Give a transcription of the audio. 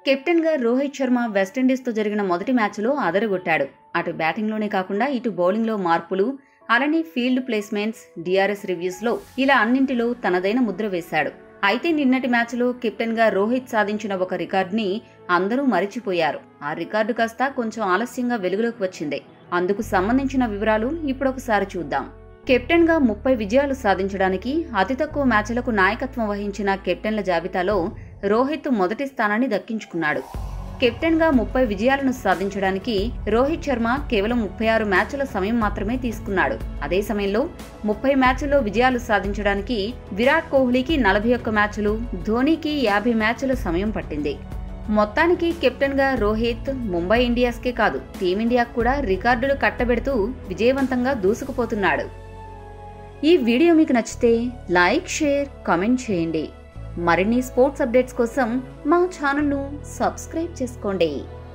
కెప్టెన్గా రోహిత్ శర్మ వెస్టిండీస్తో జరిగిన మొదటి మ్యాచ్లో అదరగొట్టాడు అటు బ్యాటింగ్లోనే కాకుండా ఇటు బౌలింగ్లో మార్పులు అలానే ఫీల్డ్ ప్లేస్మెంట్స్ డిఆర్ఎస్ రివ్యూస్లో ఇలా అన్నింటిలో తనదైన ముద్ర వేశాడు అయితే నిన్నటి మ్యాచ్లో కెప్టెన్గా రోహిత్ సాధించిన ఒక రికార్డుని అందరూ మరిచిపోయారు ఆ రికార్డు కాస్త కొంచెం ఆలస్యంగా వెలుగులోకి వచ్చింది అందుకు సంబంధించిన వివరాలు ఇప్పుడొకసారి చూద్దాం కెప్టెన్గా ముప్పై విజయాలు సాధించడానికి అతి తక్కువ మ్యాచ్లకు నాయకత్వం వహించిన కెప్టెన్ల జాబితాలో రోహిత్ మొదటి స్థానాన్ని దక్కించుకున్నాడు కెప్టెన్గా ముప్పై విజయాలను సాధించడానికి రోహిత్ శర్మ కేవలం ముప్పై ఆరు మ్యాచ్ల సమయం మాత్రమే తీసుకున్నాడు అదే సమయంలో ముప్పై మ్యాచ్ల్లో విజయాలు సాధించడానికి విరాట్ కోహ్లీకి నలభై ఒక్క మ్యాచ్లు ధోనీకి యాభై మ్యాచ్ల సమయం పట్టింది మొత్తానికి కెప్టెన్గా రోహిత్ ముంబై ఇండియాస్కే కాదు టీమిండియాకు కూడా రికార్డులు కట్టబెడుతూ విజయవంతంగా దూసుకుపోతున్నాడు ఈ వీడియో మీకు నచ్చితే లైక్ షేర్ కామెంట్ చేయండి మరిన్ని స్పోర్ట్స్ అప్డేట్స్ కోసం మా ఛానల్ను సబ్స్క్రైబ్ చేసుకోండి